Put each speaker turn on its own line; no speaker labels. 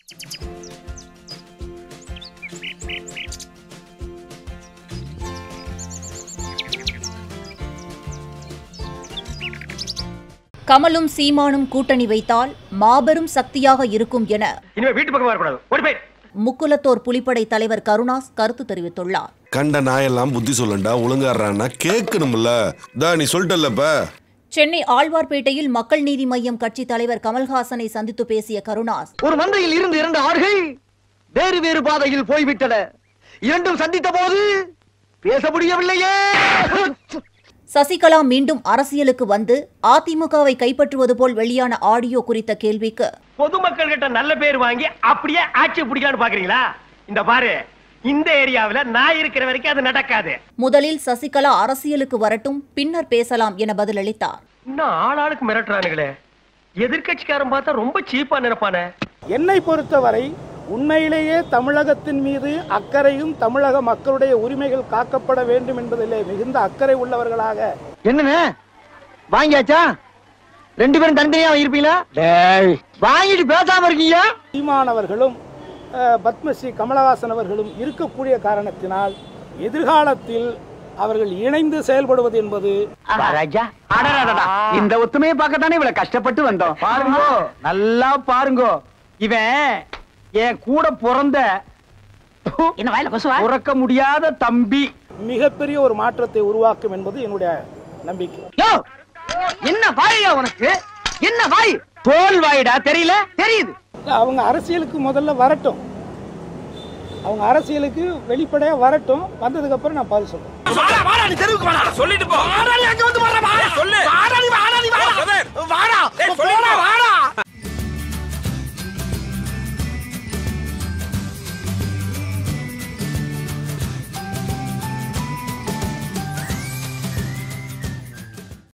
கமலும் சீமானும் கூட்டணி வைத்தால் மாபெரும் சக்தியாக இருக்கும் என
இனிமே வீட்டு பக்கம் வரக்கூடாது ஓடி போய்
முக்குலத்தோர் புலிப்படை தலைவர் கருணாஸ் கருத்து தெரிவித்துள்ளார்
கண்ட நாயெல்லாம் புத்தி சொல்லண்டா ஒழுங்காடுறான்னா கேட்கணும்ல தா நீ சொல்லிட்டல்லப்ப
சென்னை ஆழ்வார்பேட்டையில் மக்கள் நீதி மய்யம் கட்சி தலைவர் கமல்ஹாசனை சந்தித்து பேசிய கருணாஸ்
ஒரு மந்தையில் இருந்து இரண்டு ஆடுகள் வேறு வேறு பாதையில் போய்விட்டன இரண்டும் சந்தித்த போது பேச முடியவில்லையே
சசிகலா மீண்டும் அரசியலுக்கு வந்து அதிமுகவை கைப்பற்றுவது போல் வெளியான ஆடியோ குறித்த கேள்விக்கு
பொதுமக்கள் கிட்ட நல்ல பேர் வாங்கி அப்படியே ஆட்சி பிடிக்கலாம்னு பாக்குறீங்களா இந்த பாரு இந்த ஏரியாவுல நான் இருக்கிற வரைக்கும் அது நடக்காது
முதலில் சசிகலா அரசியலுக்கு வரட்டும் பின்னர் பேசலாம் என பதிலளித்தார்
இன்னும் ஆளாளுக்கு மிரட்டுறானுங்களே எதிர்க்கட்சிக்காரன் பார்த்தா ரொம்ப சீப்பா நினைப்பானே
என்னை பொறுத்தவரை உண்மையிலேயே தமிழகத்தின் மீது அக்கறையும் தமிழக மக்களுடைய உரிமைகள் காக்கப்பட வேண்டும் என்பதிலே மிகுந்த அக்கறை உள்ளவர்களாக
என்னண்ணே வாங்கியாச்சா ரெண்டு பேரும் தனித்தனியா இருப்பீங்களா வாங்கிட்டு பேசாம இருக்கீங்க
சீமானவர்களும் அஹ், பத்மஸ்ரீ கமலஹாசன் அவர்களும் இருக்கக்கூடிய காரணத்தினால் எதிர்காலத்தில் அவர்கள் இணைந்து செயல்படுவது என்பது
ராஜா இந்த ஒத்துமையை பார்க்கத்தானே இவ்வளவு கஷ்டப்பட்டு வந்தோம் பாருங்க நல்லா பாருங்க இவன் என் கூட பிறந்த என்ன வயல கொசுவா உறக்க முடியாத தம்பி
மிகப்பெரிய ஒரு மாற்றத்தை உருவாக்கும் என்பது என்னுடைய நம்பிக்கை
யோ என்ன வாயா உனக்கு என்ன வாய் தோல் வாயிடா தெரியல தெரியுது
இல்ல, அவங்க அரசியலுக்கு முதல்ல வரட்டும் அவங்க அரசியலுக்கு வெளிப்படையா வரட்டும் வந்ததுக்கு அப்புறம் நான் பதில் சொல்றேன்
சொல்லிட்டு போ சொல்லு வாடா நீ வாடா நீ வாடா சொல்லு வாடா நீ வாடா நீ வாடா வாடா